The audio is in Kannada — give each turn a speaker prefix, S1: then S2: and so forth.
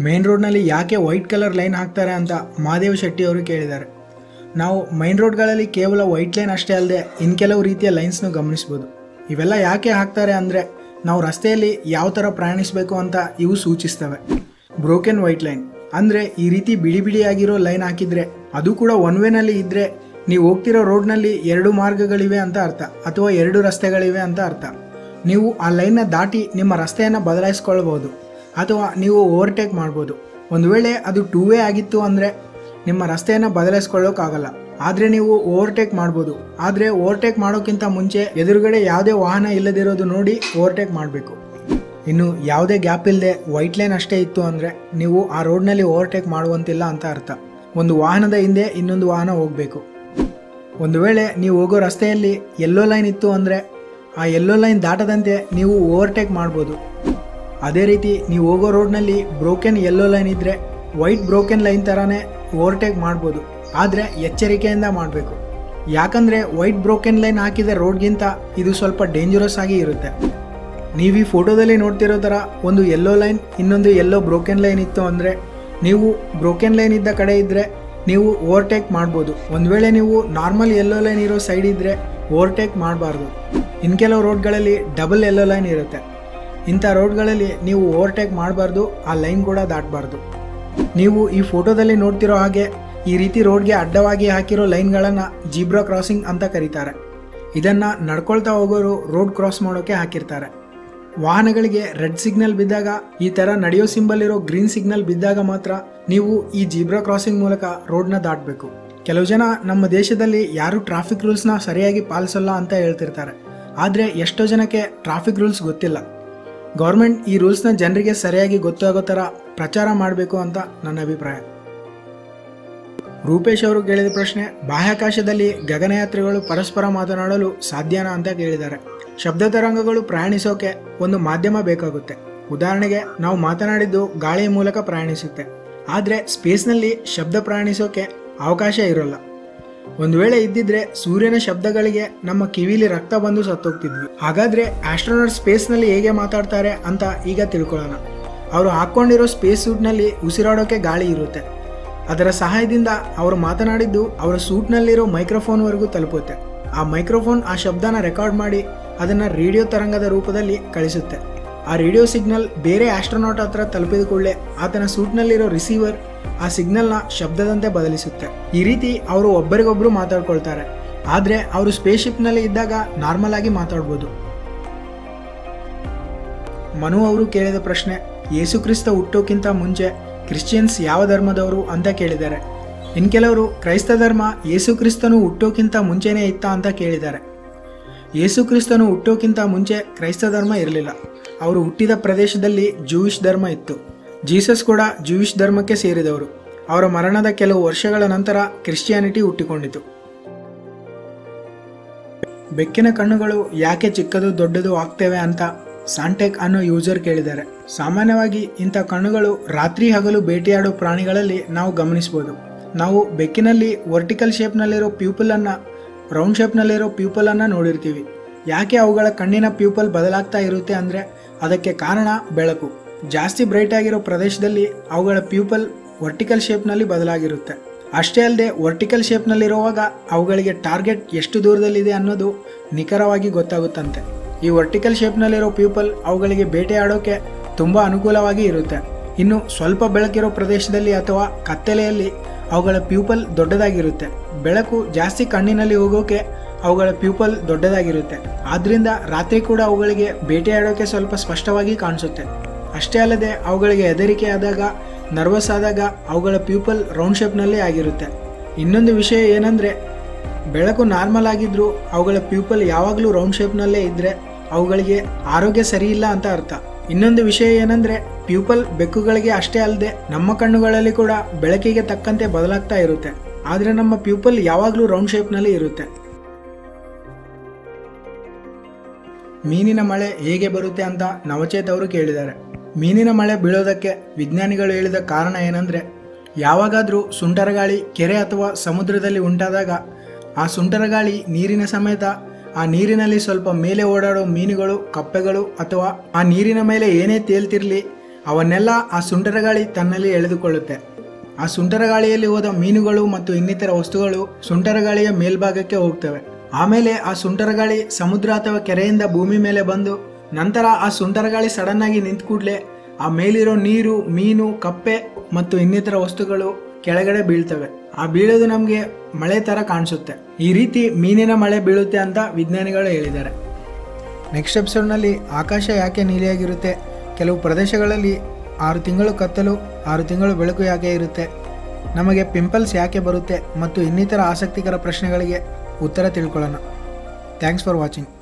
S1: ಮೇನ್ ರೋಡ್ನಲ್ಲಿ ಯಾಕೆ ವೈಟ್ ಕಲರ್ ಲೈನ್ ಹಾಕ್ತಾರೆ ಅಂತ ಮಹಾದೇವ್ ಶೆಟ್ಟಿ ಅವರು ಕೇಳಿದ್ದಾರೆ ನಾವು ಮೈನ್ ರೋಡ್ಗಳಲ್ಲಿ ಕೇವಲ ವೈಟ್ ಲೈನ್ ಅಷ್ಟೇ ಅಲ್ಲದೆ ಇನ್ನು ಕೆಲವು ರೀತಿಯ ಲೈನ್ಸ್ನು ಗಮನಿಸ್ಬೋದು ಇವೆಲ್ಲ ಯಾಕೆ ಹಾಕ್ತಾರೆ ಅಂದರೆ ನಾವು ರಸ್ತೆಯಲ್ಲಿ ಯಾವ ಥರ ಪ್ರಯಾಣಿಸಬೇಕು ಅಂತ ಇವು ಸೂಚಿಸ್ತವೆ ಬ್ರೋಕೆನ್ ವೈಟ್ ಲೈನ್ ಅಂದರೆ ಈ ರೀತಿ ಬಿಡಿ ಬಿಡಿಯಾಗಿರೋ ಲೈನ್ ಹಾಕಿದರೆ ಅದು ಕೂಡ ಒನ್ ವೇನಲ್ಲಿ ಇದ್ದರೆ ನೀವು ಹೋಗ್ತಿರೋ ರೋಡ್ನಲ್ಲಿ ಎರಡು ಮಾರ್ಗಗಳಿವೆ ಅಂತ ಅರ್ಥ ಅಥವಾ ಎರಡು ರಸ್ತೆಗಳಿವೆ ಅಂತ ಅರ್ಥ ನೀವು ಆ ಲೈನ್ನ ದಾಟಿ ನಿಮ್ಮ ರಸ್ತೆಯನ್ನು ಬದಲಾಯಿಸ್ಕೊಳ್ಬೋದು ಅಥವಾ ನೀವು ಓವರ್ಟೇಕ್ ಮಾಡ್ಬೋದು ಒಂದು ವೇಳೆ ಅದು ಟೂ ವೇ ಆಗಿತ್ತು ಅಂದರೆ ನಿಮ್ಮ ರಸ್ತೆಯನ್ನು ಬದಲಾಯಿಸ್ಕೊಳ್ಳೋಕ್ಕಾಗಲ್ಲ ಆದರೆ ನೀವು ಓವರ್ಟೇಕ್ ಮಾಡ್ಬೋದು ಆದರೆ ಓವರ್ಟೇಕ್ ಮಾಡೋಕ್ಕಿಂತ ಮುಂಚೆ ಎದುರುಗಡೆ ಯಾವುದೇ ವಾಹನ ಇಲ್ಲದಿರೋದು ನೋಡಿ ಓವರ್ಟೇಕ್ ಮಾಡಬೇಕು ಇನ್ನು ಯಾವುದೇ ಗ್ಯಾಪ್ ಇಲ್ಲದೆ ವೈಟ್ ಲೈನ್ ಅಷ್ಟೇ ಇತ್ತು ಅಂದರೆ ನೀವು ಆ ರೋಡ್ನಲ್ಲಿ ಓವರ್ಟೇಕ್ ಮಾಡುವಂತಿಲ್ಲ ಅಂತ ಅರ್ಥ ಒಂದು ವಾಹನದ ಹಿಂದೆ ಇನ್ನೊಂದು ವಾಹನ ಹೋಗಬೇಕು ಒಂದು ವೇಳೆ ನೀವು ಹೋಗೋ ರಸ್ತೆಯಲ್ಲಿ ಯೆಲ್ಲೋ ಲೈನ್ ಇತ್ತು ಅಂದರೆ ಆ ಯೆಲ್ಲೋ ಲೈನ್ ದಾಟದಂತೆ ನೀವು ಓವರ್ಟೇಕ್ ಮಾಡ್ಬೋದು ಅದೇ ರೀತಿ ನೀವು ಹೋಗೋ ರೋಡ್ನಲ್ಲಿ ಬ್ರೋಕೆನ್ ಯೆಲ್ಲೋ ಲೈನ್ ಇದ್ದರೆ ವೈಟ್ ಬ್ರೋಕೆನ್ ಲೈನ್ ಥರನೇ ಓವರ್ಟೇಕ್ ಮಾಡ್ಬೋದು ಆದರೆ ಎಚ್ಚರಿಕೆಯಿಂದ ಮಾಡಬೇಕು ಯಾಕಂದರೆ ವೈಟ್ ಬ್ರೋಕೆನ್ ಲೈನ್ ಹಾಕಿದ ರೋಡ್ಗಿಂತ ಇದು ಸ್ವಲ್ಪ ಡೇಂಜರಸ್ ಆಗಿ ಇರುತ್ತೆ ನೀವು ಈ ಫೋಟೋದಲ್ಲಿ ನೋಡ್ತಿರೋ ಥರ ಒಂದು ಯೆಲ್ಲೋ ಲೈನ್ ಇನ್ನೊಂದು ಯೆಲ್ಲೋ ಬ್ರೋಕೆನ್ ಲೈನ್ ಇತ್ತು ಅಂದರೆ ನೀವು ಬ್ರೋಕೆನ್ ಲೈನ್ ಇದ್ದ ಕಡೆ ಇದ್ದರೆ ನೀವು ಓವರ್ಟೇಕ್ ಮಾಡ್ಬೋದು ಒಂದು ವೇಳೆ ನೀವು ನಾರ್ಮಲ್ ಯೆಲ್ಲೋ ಲೈನ್ ಇರೋ ಸೈಡ್ ಇದ್ದರೆ ಓವರ್ಟೇಕ್ ಮಾಡಬಾರ್ದು ಇನ್ನು ಕೆಲವು ರೋಡ್ಗಳಲ್ಲಿ ಡಬಲ್ ಯೆಲ್ಲೋ ಲೈನ್ ಇರುತ್ತೆ ಇಂಥ ರೋಡ್ಗಳಲ್ಲಿ ನೀವು ಓವರ್ಟೇಕ್ ಮಾಡಬಾರ್ದು ಆ ಲೈನ್ ಕೂಡ ದಾಟಬಾರ್ದು ನೀವು ಈ ಫೋಟೋದಲ್ಲಿ ನೋಡ್ತಿರೋ ಹಾಗೆ ಈ ರೀತಿ ರೋಡ್ಗೆ ಅಡ್ಡವಾಗಿ ಹಾಕಿರೋ ಲೈನ್ಗಳನ್ನು ಜೀಬ್ರಾ ಕ್ರಾಸಿಂಗ್ ಅಂತ ಕರೀತಾರೆ ಇದನ್ನು ನಡ್ಕೊಳ್ತಾ ಹೋಗೋರು ರೋಡ್ ಕ್ರಾಸ್ ಮಾಡೋಕ್ಕೆ ಹಾಕಿರ್ತಾರೆ ವಾಹನಗಳಿಗೆ ರೆಡ್ ಸಿಗ್ನಲ್ ಬಿದ್ದಾಗ ಈ ಥರ ನಡೆಯೋ ಸಿಂಬಲ್ ಇರೋ ಗ್ರೀನ್ ಸಿಗ್ನಲ್ ಬಿದ್ದಾಗ ಮಾತ್ರ ನೀವು ಈ ಜೀಬ್ರಾ ಕ್ರಾಸಿಂಗ್ ಮೂಲಕ ರೋಡ್ನ ದಾಟಬೇಕು ಕೆಲವು ಜನ ನಮ್ಮ ದೇಶದಲ್ಲಿ ಯಾರು ಟ್ರಾಫಿಕ್ ರೂಲ್ಸ್ನ ಸರಿಯಾಗಿ ಪಾಲಿಸಲ್ಲ ಅಂತ ಹೇಳ್ತಿರ್ತಾರೆ ಆದರೆ ಎಷ್ಟೋ ಜನಕ್ಕೆ ಟ್ರಾಫಿಕ್ ರೂಲ್ಸ್ ಗೊತ್ತಿಲ್ಲ ಗೌರ್ಮೆಂಟ್ ಈ ರೂಲ್ಸ್ನ ಜನರಿಗೆ ಸರಿಯಾಗಿ ಗೊತ್ತಾಗೋ ಥರ ಪ್ರಚಾರ ಮಾಡಬೇಕು ಅಂತ ನನ್ನ ಅಭಿಪ್ರಾಯ ರೂಪೇಶ್ ಅವರು ಕೇಳಿದ ಪ್ರಶ್ನೆ ಬಾಹ್ಯಾಕಾಶದಲ್ಲಿ ಗಗನಯಾತ್ರಿಗಳು ಪರಸ್ಪರ ಮಾತನಾಡಲು ಸಾಧ್ಯನಾ ಅಂತ ಕೇಳಿದ್ದಾರೆ ಶಬ್ದ ತರಂಗಗಳು ಪ್ರಯಾಣಿಸೋಕೆ ಒಂದು ಮಾಧ್ಯಮ ಬೇಕಾಗುತ್ತೆ ಉದಾಹರಣೆಗೆ ನಾವು ಮಾತನಾಡಿದ್ದು ಗಾಳಿಯ ಮೂಲಕ ಪ್ರಯಾಣಿಸುತ್ತೆ ಆದರೆ ಸ್ಪೇಸ್ನಲ್ಲಿ ಶಬ್ದ ಪ್ರಯಾಣಿಸೋಕೆ ಅವಕಾಶ ಇರೋಲ್ಲ ಒಂದು ವೇಳೆ ಇದ್ದಿದ್ರೆ ಸೂರ್ಯನ ಶಬ್ದಗಳಿಗೆ ನಮ್ಮ ಕಿವಿಲಿ ರಕ್ತ ಬಂದು ಸತ್ತೋಗ್ತಿದ್ವಿ ಹಾಗಾದ್ರೆ ಆಸ್ಟ್ರೋನಾಟ್ ಸ್ಪೇಸ್ನಲ್ಲಿ ಹೇಗೆ ಮಾತಾಡ್ತಾರೆ ಅಂತ ಈಗ ತಿಳ್ಕೊಳ್ಳೋಣ ಅವರು ಹಾಕ್ಕೊಂಡಿರೋ ಸ್ಪೇಸ್ ಸೂಟ್ನಲ್ಲಿ ಉಸಿರಾಡೋಕೆ ಗಾಳಿ ಇರುತ್ತೆ ಅದರ ಸಹಾಯದಿಂದ ಅವರು ಮಾತನಾಡಿದ್ದು ಅವರ ಸೂಟ್ನಲ್ಲಿರೋ ಮೈಕ್ರೋಫೋನ್ವರೆಗೂ ತಲುಪುತ್ತೆ ಆ ಮೈಕ್ರೋಫೋನ್ ಆ ಶಬ್ದನ ರೆಕಾರ್ಡ್ ಮಾಡಿ ಅದನ್ನು ರೇಡಿಯೋ ತರಂಗದ ರೂಪದಲ್ಲಿ ಕಳಿಸುತ್ತೆ ಆ ರೇಡಿಯೋ ಸಿಗ್ನಲ್ ಬೇರೆ ಆಸ್ಟ್ರೋನಾಟ್ ಹತ್ರ ತಲುಪಿದ ಕೂಡಲೇ ಆತನ ಸೂಟ್ನಲ್ಲಿರೋ ರಿಸೀವರ್ ಆ ಸಿಗ್ನಲ್ನ ಶಬ್ದದಂತೆ ಬದಲಿಸುತ್ತೆ ಈ ರೀತಿ ಅವರು ಒಬ್ಬರಿಗೊಬ್ಬರು ಮಾತಾಡ್ಕೊಳ್ತಾರೆ ಆದರೆ ಅವರು ಸ್ಪೇಸ್ ಶಿಪ್ನಲ್ಲಿ ಇದ್ದಾಗ ನಾರ್ಮಲ್ ಆಗಿ ಮಾತಾಡ್ಬೋದು ಮನು ಅವರು ಕೇಳಿದ ಪ್ರಶ್ನೆ ಯೇಸುಕ್ರಿಸ್ತ ಹುಟ್ಟೋಕ್ಕಿಂತ ಮುಂಚೆ ಕ್ರಿಶ್ಚಿಯನ್ಸ್ ಯಾವ ಧರ್ಮದವರು ಅಂತ ಕೇಳಿದ್ದಾರೆ ಇನ್ ಕೆಲವರು ಕ್ರೈಸ್ತ ಧರ್ಮ ಯೇಸುಕ್ರಿಸ್ತನು ಹುಟ್ಟೋಕ್ಕಿಂತ ಮುಂಚೆನೇ ಇತ್ತ ಅಂತ ಕೇಳಿದ್ದಾರೆ ಯೇಸುಕ್ರಿಸ್ತನು ಹುಟ್ಟೋಕ್ಕಿಂತ ಮುಂಚೆ ಕ್ರೈಸ್ತ ಧರ್ಮ ಇರಲಿಲ್ಲ ಅವರು ಹುಟ್ಟಿದ ಪ್ರದೇಶದಲ್ಲಿ ಜೂಯಿಷ್ ಧರ್ಮ ಇತ್ತು ಜೀಸಸ್ ಕೂಡ ಜೂಯಿಷ್ ಧರ್ಮಕ್ಕೆ ಸೇರಿದವರು ಅವರ ಮರಣದ ಕೆಲವು ವರ್ಷಗಳ ನಂತರ ಕ್ರಿಶ್ಚಿಯಾನಿಟಿ ಹುಟ್ಟಿಕೊಂಡಿತು ಬೆಕ್ಕಿನ ಕಣ್ಣುಗಳು ಯಾಕೆ ಚಿಕ್ಕದು ದೊಡ್ಡದು ಆಗ್ತೇವೆ ಅಂತ ಸಾಂಟೆಕ್ ಅನ್ನೋ ಯೂಸರ್ ಕೇಳಿದ್ದಾರೆ ಸಾಮಾನ್ಯವಾಗಿ ಇಂಥ ಕಣ್ಣುಗಳು ರಾತ್ರಿ ಹಗಲು ಬೇಟೆಯಾಡೋ ಪ್ರಾಣಿಗಳಲ್ಲಿ ನಾವು ಗಮನಿಸ್ಬೋದು ನಾವು ಬೆಕ್ಕಿನಲ್ಲಿ ವರ್ಟಿಕಲ್ ಶೇಪ್ನಲ್ಲಿರೋ ಪ್ಯೂಪಲನ್ನು ರೌಂಡ್ ಶೇಪ್ನಲ್ಲಿರೋ ಪ್ಯೂಪಲನ್ನು ನೋಡಿರ್ತೀವಿ ಯಾಕೆ ಅವುಗಳ ಕಣ್ಣಿನ ಪ್ಯೂಪಲ್ ಬದಲಾಗ್ತಾ ಇರುತ್ತೆ ಅಂದರೆ ಅದಕ್ಕೆ ಕಾರಣ ಬೆಳಕು ಜಾಸ್ತಿ ಬ್ರೈಟ್ ಆಗಿರೋ ಪ್ರದೇಶದಲ್ಲಿ ಅವುಗಳ ಪ್ಯೂಪಲ್ ವರ್ಟಿಕಲ್ ಶೇಪ್ನಲ್ಲಿ ಬದಲಾಗಿರುತ್ತೆ ಅಷ್ಟೇ ಅಲ್ಲದೆ ವರ್ಟಿಕಲ್ ಶೇಪ್ನಲ್ಲಿರುವಾಗ ಅವುಗಳಿಗೆ ಟಾರ್ಗೆಟ್ ಎಷ್ಟು ದೂರದಲ್ಲಿದೆ ಅನ್ನೋದು ನಿಖರವಾಗಿ ಗೊತ್ತಾಗುತ್ತಂತೆ ಈ ವರ್ಟಿಕಲ್ ಶೇಪ್ನಲ್ಲಿರೋ ಪ್ಯೂಪಲ್ ಅವುಗಳಿಗೆ ಬೇಟೆಯಾಡೋಕೆ ತುಂಬ ಅನುಕೂಲವಾಗಿ ಇರುತ್ತೆ ಇನ್ನು ಸ್ವಲ್ಪ ಬೆಳಕಿರೋ ಪ್ರದೇಶದಲ್ಲಿ ಅಥವಾ ಕತ್ತಲೆಯಲ್ಲಿ ಅವುಗಳ ಪ್ಯೂಪಲ್ ದೊಡ್ಡದಾಗಿರುತ್ತೆ ಬೆಳಕು ಜಾಸ್ತಿ ಕಣ್ಣಿನಲ್ಲಿ ಹೋಗೋಕೆ ಅವುಗಳ ಪ್ಯೂಪಲ್ ದೊಡ್ಡದಾಗಿರುತ್ತೆ ಆದ್ರಿಂದ ರಾತ್ರಿ ಕೂಡ ಅವುಗಳಿಗೆ ಬೇಟೆಯಾಡೋಕೆ ಸ್ವಲ್ಪ ಸ್ಪಷ್ಟವಾಗಿ ಕಾಣಿಸುತ್ತೆ ಅಷ್ಟೇ ಅಲ್ಲದೆ ಅವುಗಳಿಗೆ ಹೆದರಿಕೆ ಆದಾಗ ನರ್ವಸ್ ಆದಾಗ ಅವುಗಳ ಪ್ಯೂಪಲ್ ರೌಂಡ್ ಶೇಪ್ನಲ್ಲಿ ಆಗಿರುತ್ತೆ ಇನ್ನೊಂದು ವಿಷಯ ಏನಂದರೆ ಬೆಳಕು ನಾರ್ಮಲ್ ಆಗಿದ್ರೂ ಅವುಗಳ ಪ್ಯೂಪಲ್ ಯಾವಾಗಲೂ ರೌಂಡ್ ಶೇಪ್ನಲ್ಲೇ ಇದ್ದರೆ ಅವುಗಳಿಗೆ ಆರೋಗ್ಯ ಸರಿ ಇಲ್ಲ ಅಂತ ಅರ್ಥ ಇನ್ನೊಂದು ವಿಷಯ ಏನಂದರೆ ಪ್ಯೂಪಲ್ ಬೆಕ್ಕುಗಳಿಗೆ ಅಷ್ಟೇ ಅಲ್ಲದೆ ನಮ್ಮ ಕಣ್ಣುಗಳಲ್ಲಿ ಕೂಡ ಬೆಳಕಿಗೆ ತಕ್ಕಂತೆ ಬದಲಾಗ್ತಾ ಇರುತ್ತೆ ಆದರೆ ನಮ್ಮ ಪ್ಯೂಪಲ್ ಯಾವಾಗಲೂ ರೌಂಡ್ ಶೇಪ್ನಲ್ಲಿ ಇರುತ್ತೆ ಮೀನಿನ ಮಳೆ ಹೇಗೆ ಬರುತ್ತೆ ಅಂತ ನವಚೇತ್ ಅವರು ಕೇಳಿದ್ದಾರೆ ಮೀನಿನ ಮಳೆ ಬೀಳೋದಕ್ಕೆ ವಿಜ್ಞಾನಿಗಳು ಹೇಳಿದ ಕಾರಣ ಏನಂದರೆ ಯಾವಾಗಾದರೂ ಸುಂಟರಗಾಳಿ ಕೆರೆ ಅಥವಾ ಸಮುದ್ರದಲ್ಲಿ ಉಂಟಾದಾಗ ಆ ಸುಂಟರಗಾಳಿ ನೀರಿನ ಸಮೇತ ಆ ನೀರಿನಲ್ಲಿ ಸ್ವಲ್ಪ ಮೇಲೆ ಓಡಾಡೋ ಮೀನುಗಳು ಕಪ್ಪೆಗಳು ಅಥವಾ ಆ ನೀರಿನ ಮೇಲೆ ಏನೇ ತೇಲ್ತಿರಲಿ ಅವನ್ನೆಲ್ಲ ಆ ಸುಂಟರಗಾಳಿ ತನ್ನಲ್ಲಿ ಎಳೆದುಕೊಳ್ಳುತ್ತೆ ಆ ಸುಂಟರಗಾಳಿಯಲ್ಲಿ ಹೋದ ಮೀನುಗಳು ಮತ್ತು ಇನ್ನಿತರ ವಸ್ತುಗಳು ಸುಂಟರಗಾಳಿಯ ಮೇಲ್ಭಾಗಕ್ಕೆ ಹೋಗ್ತವೆ ಆಮೇಲೆ ಆ ಸುಂಟರಗಾಳಿ ಸಮುದ್ರ ಅಥವಾ ಕೆರೆಯಿಂದ ಭೂಮಿ ಮೇಲೆ ಬಂದು ನಂತರ ಆ ಸುಂಟರಗಾಳಿ ಸಡನ್ ಆಗಿ ನಿಂತ ಕೂಡಲೇ ಆ ಮೇಲಿರೋ ನೀರು ಮೀನು ಕಪ್ಪೆ ಮತ್ತು ಇನ್ನಿತರ ವಸ್ತುಗಳು ಕೆಳಗಡೆ ಬೀಳ್ತವೆ ಆ ಬೀಳೋದು ನಮಗೆ ಮಳೆ ಥರ ಕಾಣಿಸುತ್ತೆ ಈ ರೀತಿ ಮೀನಿನ ಮಳೆ ಬೀಳುತ್ತೆ ಅಂತ ವಿಜ್ಞಾನಿಗಳು ಹೇಳಿದ್ದಾರೆ ನೆಕ್ಸ್ಟ್ ಎಪಿಸೋಡ್ನಲ್ಲಿ ಆಕಾಶ ಯಾಕೆ ನೀಲಿಯಾಗಿರುತ್ತೆ ಕೆಲವು ಪ್ರದೇಶಗಳಲ್ಲಿ ಆರು ತಿಂಗಳು ಕತ್ತಲು ಆರು ತಿಂಗಳು ಬೆಳಕು ಯಾಕೆ ಇರುತ್ತೆ ನಮಗೆ ಪಿಂಪಲ್ಸ್ ಯಾಕೆ ಬರುತ್ತೆ ಮತ್ತು ಇನ್ನಿತರ ಆಸಕ್ತಿಕರ ಪ್ರಶ್ನೆಗಳಿಗೆ ಉತ್ತರ ತಿಳ್ಕೊಳ್ಳೋಣ ಥ್ಯಾಂಕ್ಸ್ ಫಾರ್ ವಾಚಿಂಗ್